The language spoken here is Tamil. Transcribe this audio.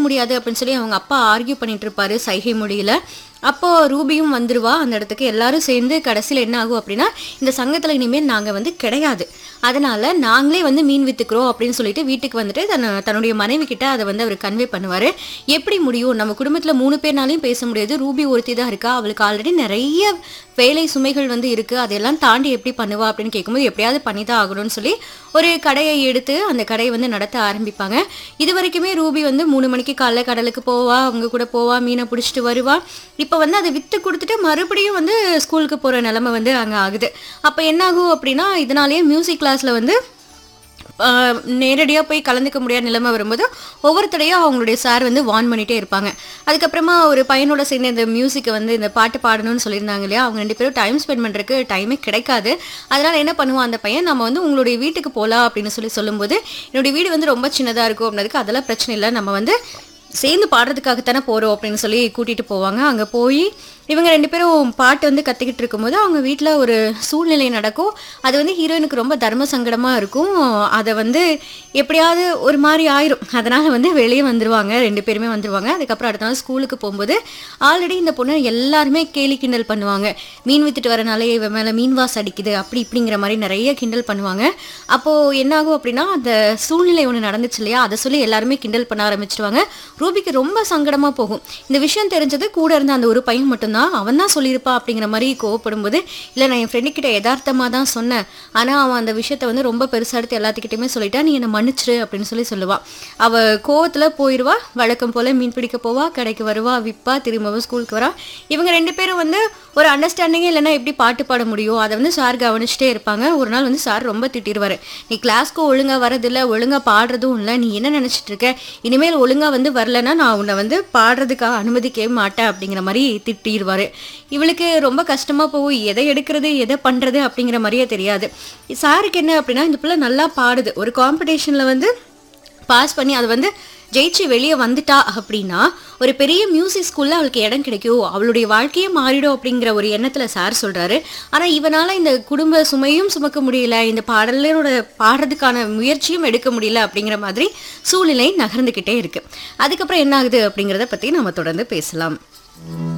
முடியாது அப்படின்னு சொல்லி அவங்க அப்பா ஆர்கியூ பண்ணிட்டு இருப்பாரு சைகை மொழியில அப்போ ரூபியும் வந்துருவா அந்த இடத்துக்கு எல்லாரும் சேர்ந்து கடைசியில் என்ன ஆகும் அப்படின்னா இந்த சங்கத்தில் இனிமேல் நாங்கள் வந்து கிடையாது அதனால நாங்களே வந்து மீன் வித்துக்கிறோம் அப்படின்னு சொல்லிட்டு வீட்டுக்கு வந்துட்டு தன் தன்னுடைய மனைவி கிட்ட அதை வந்து அவர் கன்வே பண்ணுவார் எப்படி முடியும் நம்ம குடும்பத்தில் மூணு பேர்னாலையும் பேச முடியாது ரூபி ஒருத்தி தான் இருக்கா அவளுக்கு ஆல்ரெடி நிறைய வேலை சுமைகள் வந்து இருக்குது அதெல்லாம் தாண்டி எப்படி பண்ணுவா அப்படின்னு கேட்கும்போது எப்படியாவது பண்ணி தான் ஆகணும்னு சொல்லி ஒரு கடையை எடுத்து அந்த கடையை வந்து நடத்த ஆரம்பிப்பாங்க இது வரைக்குமே ரூபி வந்து மூணு மணிக்கு காலைல கடலுக்கு போவா அவங்க கூட போவா மீனை பிடிச்சிட்டு வருவா இப்போ வந்து அதை விற்று கொடுத்துட்டு மறுபடியும் வந்து ஸ்கூலுக்கு போகிற நிலமை வந்து அங்கே ஆகுது அப்போ என்ன ஆகும் அப்படின்னா இதனாலேயே மியூசிக் கிளாஸில் வந்து நேரடியாக போய் கலந்துக்க முடியாத நிலைமை வரும்போது ஒவ்வொரு தடையும் அவங்களுடைய சார் வந்து வார்ன் பண்ணிகிட்டே இருப்பாங்க அதுக்கப்புறமா ஒரு பையனோட சேர்ந்து இந்த மியூசிக்கை வந்து இந்த பாட்டு பாடணும்னு சொல்லியிருந்தாங்க இல்லையா அவங்க ரெண்டு பேரும் டைம் ஸ்பெண்ட் பண்ணுறதுக்கு டைமே கிடைக்காது அதனால் என்ன பண்ணுவான் அந்த பையன் நம்ம வந்து உங்களுடைய வீட்டுக்கு போகலாம் அப்படின்னு சொல்லி சொல்லும்போது என்னுடைய வீடு வந்து ரொம்ப சின்னதாக இருக்கும் அப்படின்றதுக்கு அதெல்லாம் பிரச்சனை இல்லை நம்ம வந்து சேர்ந்து பாடுறதுக்காகத்தானே போகிறோம் அப்படின்னு சொல்லி கூட்டிகிட்டு போவாங்க அங்கே போய் இவங்க ரெண்டு பேரும் பாட்டு வந்து கற்றுக்கிட்டு இருக்கும்போது அவங்க வீட்டில் ஒரு சூழ்நிலை நடக்கும் அது வந்து ஹீரோயினுக்கு ரொம்ப தர்ம சங்கடமாக இருக்கும் அதை வந்து எப்படியாவது ஒரு மாதிரி ஆயிரும் அதனால் வந்து வெளியே வந்துருவாங்க ரெண்டு பேருமே வந்துருவாங்க அதுக்கப்புறம் அடுத்த நாள் ஸ்கூலுக்கு போகும்போது ஆல்ரெடி இந்த பொண்ணு எல்லாருமே கேலி கிண்டல் பண்ணுவாங்க மீன் வித்துட்டு வரனாலே இவன் மேலே மீன் வாசம் அடிக்குது அப்படி இப்படிங்கிற மாதிரி நிறைய கிண்டல் பண்ணுவாங்க அப்போது என்ன ஆகும் அப்படின்னா அந்த சூழ்நிலை ஒன்று நடந்துச்சு இல்லையா அதை சொல்லி எல்லாருமே கிண்டல் பண்ண ஆரம்பிச்சிருவாங்க ரூபிக்கு ரொம்ப சங்கடமாக போகும் இந்த விஷயம் தெரிஞ்சது கூட இருந்த அந்த ஒரு பையன் மட்டும்தான் அவன் தான் சொல்லியிருப்பா அப்படிங்கிற மாதிரி கோவப்படும் போது இல்லை நான் என் ஃப்ரெண்டு கிட்ட யதார்த்தமாக தான் சொன்னேன் ஆனால் அவன் அந்த விஷயத்த வந்து ரொம்ப பெருசாக எடுத்து எல்லாத்துக்கிட்டையுமே சொல்லிட்டா நீ என்னை மன்னிச்சிரு அப்படின்னு சொல்லி சொல்லுவாள் அவள் கோவத்தில் போயிடுவா வழக்கம் போல் மீன் பிடிக்க போவா கடைக்கு வருவா விற்பா திரும்பவும் ஸ்கூலுக்கு வரா இவங்க ரெண்டு பேரும் வந்து ஒரு அண்டர்ஸ்டாண்டிங்கே இல்லைன்னா எப்படி பாட்டு பாட முடியும் அதை வந்து சார் கவனிச்சுட்டே இருப்பாங்க ஒரு நாள் வந்து சார் ரொம்ப திட்டிடுவார் நீ கிளாஸ்க்கு ஒழுங்காக வரதில்லை ஒழுங்காக பாடுறதும் இல்லை நீ என்ன நினச்சிட்டு இருக்க இனிமேல் ஒழுங்காக வந்து வரலன்னா நான் உன்னை வந்து பாடுறதுக்காக அனுமதிக்கவே மாட்டேன் அப்படிங்கிற மாதிரி திட்டிடுவார் இவளுக்கு ரொம்ப கஷ்டமாக போகும் எதை எடுக்கிறது எதை பண்ணுறது அப்படிங்கிற மாதிரியே தெரியாது சாருக்கு என்ன அப்படின்னா இந்த பிள்ளை நல்லா பாடுது ஒரு காம்படிஷனில் வந்து பாஸ் பண்ணி அது வந்து ஜெயிச்சு வெளியே வந்துட்டா அப்படின்னா ஒரு பெரிய மியூசிக் ஸ்கூலில் அவளுக்கு இடம் கிடைக்கும் அவளுடைய வாழ்க்கையே மாறிடும் அப்படிங்கிற ஒரு எண்ணத்தில் சார் சொல்கிறாரு ஆனால் இவனால் இந்த குடும்ப சுமையும் சுமக்க முடியல இந்த பாடலரோட பாடுறதுக்கான முயற்சியும் எடுக்க முடியல அப்படிங்கிற மாதிரி சூழ்நிலை நகர்ந்துக்கிட்டே இருக்கு அதுக்கப்புறம் என்ன ஆகுது அப்படிங்கிறத பற்றி நம்ம தொடர்ந்து பேசலாம்